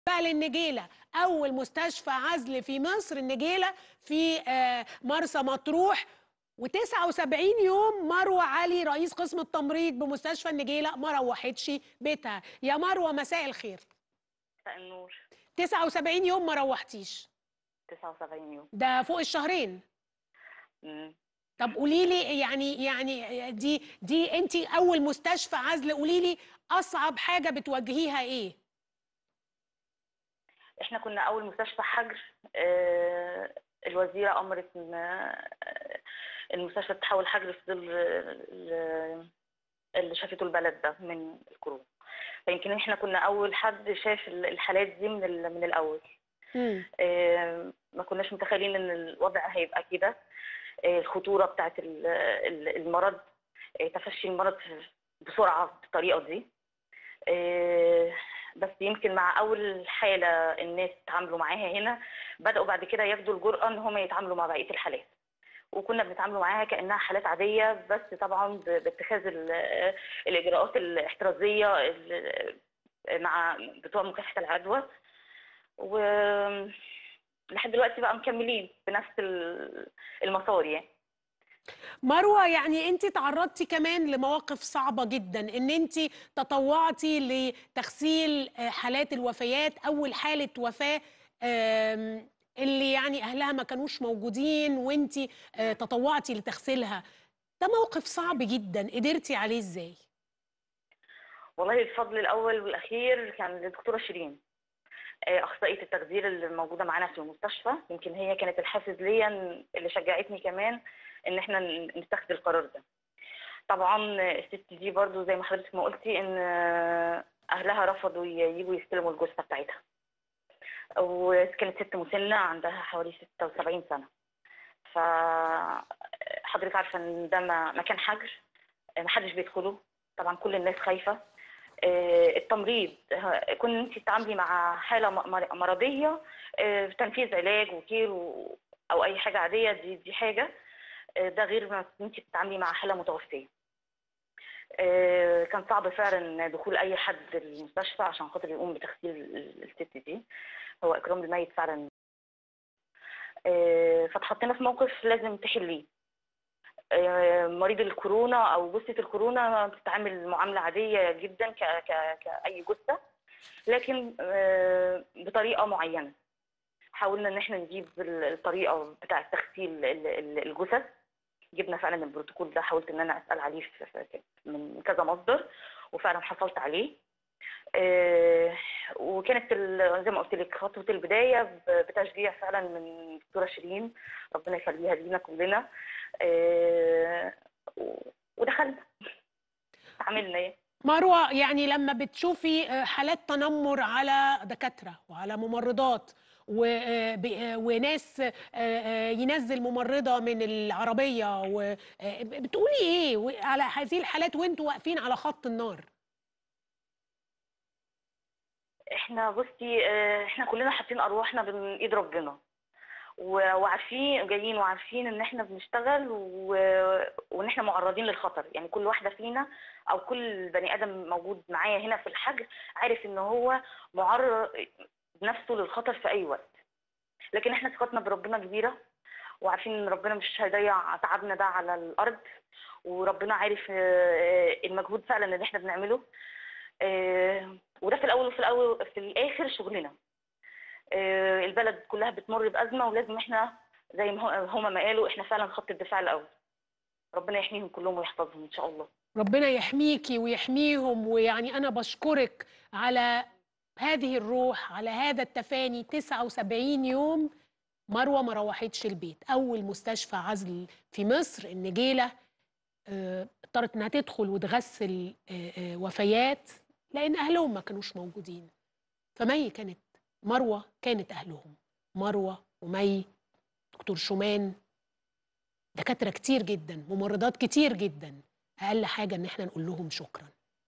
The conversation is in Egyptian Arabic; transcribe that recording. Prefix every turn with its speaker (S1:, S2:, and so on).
S1: بقى للنجيله اول مستشفى عزل في مصر النجيله في آه، مرسى مطروح و79 يوم مروه علي رئيس قسم التمريض بمستشفى النجيله ما روحتش بيتها يا مروه مساء الخير
S2: مساء النور
S1: 79 يوم ما روحتيش
S2: 79 يوم
S1: ده فوق الشهرين
S2: مم.
S1: طب قولي لي يعني يعني دي دي انت اول مستشفى عزل قولي لي اصعب حاجه بتواجهيها ايه
S2: احنا كنا اول مستشفى حجر آه، الوزيره امرت ان آه، المستشفى تحول حجر في ظل ال- اللي شافته البلد ده من الكورونا فيمكن احنا كنا اول حد شاف ال- الحالات دي من ال- من الاول
S1: مم.
S2: آه، ما كناش متخيلين ان الوضع هيبقى كده آه، الخطوره بتاعت ال- ال- المرض آه، تفشي المرض بسرعه بالطريقه دي آه، بس يمكن مع اول حاله الناس اتعاملوا معاها هنا بداوا بعد كده ياخدوا الجرأه ان هم يتعاملوا مع بقيه الحالات وكنا بنتعاملوا معاها كانها حالات عاديه بس طبعا ب- باتخاذ ال- الاجراءات الاحترازيه ال- مع بتوع مكافحه العدوى و لحد دلوقتي بقى مكملين بنفس ال- المسار يعني
S1: مروه يعني انت تعرضتي كمان لمواقف صعبه جدا ان انت تطوعتي لتغسيل آه، حالات الوفيات اول حاله وفاه آم، اللي يعني اهلها ما كانوش موجودين وانت آه، تطوعتي لتغسيلها ده موقف صعب جدا قدرتي عليه ازاي
S2: والله الفضل الاول والاخير كان للدكتوره شيرين آه، اخصائيه التخدير اللي موجوده معانا في المستشفى يمكن هي كانت الحافز ليا اللي شجعتني كمان ان احنا نتخذ القرار ده طبعا آه، الست دي برضو زي ما حضرتك ما قلتي ان آه، اهلها رفضوا ي- يجوا يستلموا الجثه بتاعتها وكانت ست مسنه عندها حوالي 76 سنه ف حضرتك عارفه ان ده ما- مكان حجر ما حدش بيدخله طبعا كل الناس خايفه آه، التمريض ه- كون انت تتعاملي مع حاله م- مر- مرضيه آه، تنفيذ علاج وكير و- او اي حاجه عاديه دي دي حاجه آه، ده غير ما انت تتعاملي مع حاله متوفيه آه، كان صعب فعلا دخول اي حد المستشفى عشان خاطر يقوم بتغسيل ال- الست دي هو اكرام الميت فعلا آه، فاتحطينا في موقف لازم تحليه آه، مريض الكورونا او جثه الكورونا بتتعامل معامله عاديه جدا ك ك كاي جثه لكن آه، بطريقه معينه حاولنا ان احنا نجيب ال- الطريقه بتاعه تغسيل ال- ال- الجثث جبنا فعلا البروتوكول ده حاولت ان انا اسال عليه في- في- من كذا مصدر وفعلا حصلت عليه آه، وكانت ال- زي ما قلت لك خطوه البدايه ب- بتشجيع فعلا من الدكتوره شيرين ربنا يخليها لينا كلنا آه، و- ودخلنا عملنا ايه
S1: مروه يعني لما بتشوفي آه، حالات تنمر على دكاتره وعلى ممرضات و- آه، ب- آه، وناس آه، آه، ينزل ممرضه من العربيه و- آه، بتقولي ايه و- على هذه الحالات وانتوا واقفين على خط النار
S2: احنا بصي آه، احنا كلنا حاطين ارواحنا بين ايد ربنا و- وعارفين جايين وعارفين ان احنا بنشتغل و... وان احنا معرضين للخطر يعني كل واحده فينا او كل بني ادم موجود معايا هنا في الحجر عارف ان هو معرض نفسه للخطر في اي وقت لكن احنا ثقتنا بربنا كبيره وعارفين ان ربنا مش هيضيع تعبنا ده على الارض وربنا عارف آه، المجهود فعلا اللي احنا بنعمله آه، وده في الاول وفي الاول في الاخر شغلنا آه، البلد كلها بتمر بازمه ولازم احنا زي ما هو- هما ما قالوا احنا فعلا خط الدفاع الاول ربنا يحميهم كلهم ويحفظهم ان شاء الله
S1: ربنا يحميكي ويحميهم ويعني أنا بشكرك على هذه الروح على هذا التفاني 79 يوم مروة ما روحتش البيت أول مستشفى عزل في مصر النجيلة آه، اضطرت إنها تدخل وتغسل آه، آه، وفيات لأن أهلهم ما كانوش موجودين فمي كانت مروة كانت أهلهم مروة ومي دكتور شومان دكاترة كتير جدا ممرضات كتير جدا أقل حاجة إن احنا نقول لهم شكرا